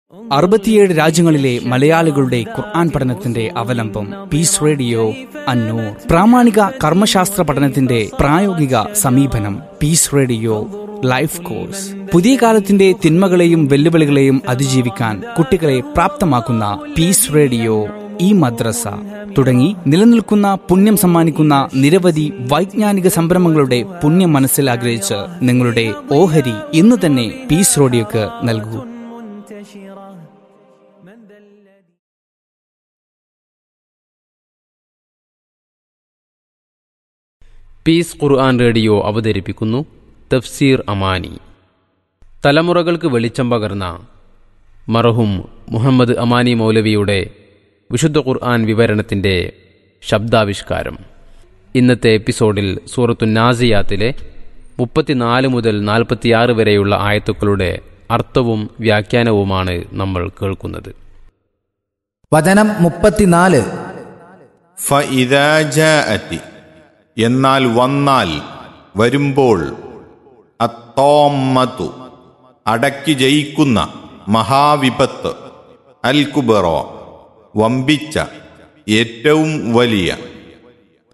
അറുപത്തിയേഴ് രാജ്യങ്ങളിലെ മലയാളികളുടെ ഖുർആൻ പഠനത്തിന്റെ അവലംബം പീസ് റേഡിയോ അന്നൂർ പ്രാമാണിക കർമ്മശാസ്ത്ര പഠനത്തിന്റെ പ്രായോഗിക സമീപനം പീസ് റേഡിയോ ലൈഫ് കോഴ്സ് പുതിയ കാലത്തിന്റെ തിന്മകളെയും വെല്ലുവിളികളെയും അതിജീവിക്കാൻ കുട്ടികളെ പ്രാപ്തമാക്കുന്ന പീസ് റേഡിയോ ഈ മദ്രസ തുടങ്ങി നിലനിൽക്കുന്ന പുണ്യം സമ്മാനിക്കുന്ന നിരവധി വൈജ്ഞാനിക സംരംഭങ്ങളുടെ പുണ്യം മനസ്സിൽ ആഗ്രഹിച്ച് നിങ്ങളുടെ ഓഹരി ഇന്ന് തന്നെ പീസ് റേഡിയോക്ക് നൽകൂ منتشرة من ذا الذي പീസ് ഖുർആൻ റേഡിയോ അവതരിപ്പിക്കുന്നു തഫ്സീർ അമാനി തലമുറകൾക്ക് വെളിച്ചം പകർന്ന മറഹും മുഹമ്മദ് അമാനി മൗലവിയുടെ വിശുദ്ധ ഖുർആൻ വിവരണത്തിൻ്റെ ശബ്ദാവിഷ്കാരം ഇന്നത്തെ എപ്പിസോഡിൽ സൂറത്തു നാസിയാത്തിലെ മുപ്പത്തിനാല് മുതൽ നാൽപ്പത്തിയാറ് വരെയുള്ള ആയത്തുക്കളുടെ അർത്ഥവും വ്യാഖ്യാനവുമാണ് നമ്മൾ കേൾക്കുന്നത് വചനം മുപ്പത്തിനാല് ഫഇദാ ജാഅത്തി എന്നാൽ വന്നാൽ വരുമ്പോൾ അത്തോമ്മത്തു അടക്കി ജയിക്കുന്ന മഹാവിപത്ത് അൽ കുബറോ വമ്പിച്ച ഏറ്റവും വലിയ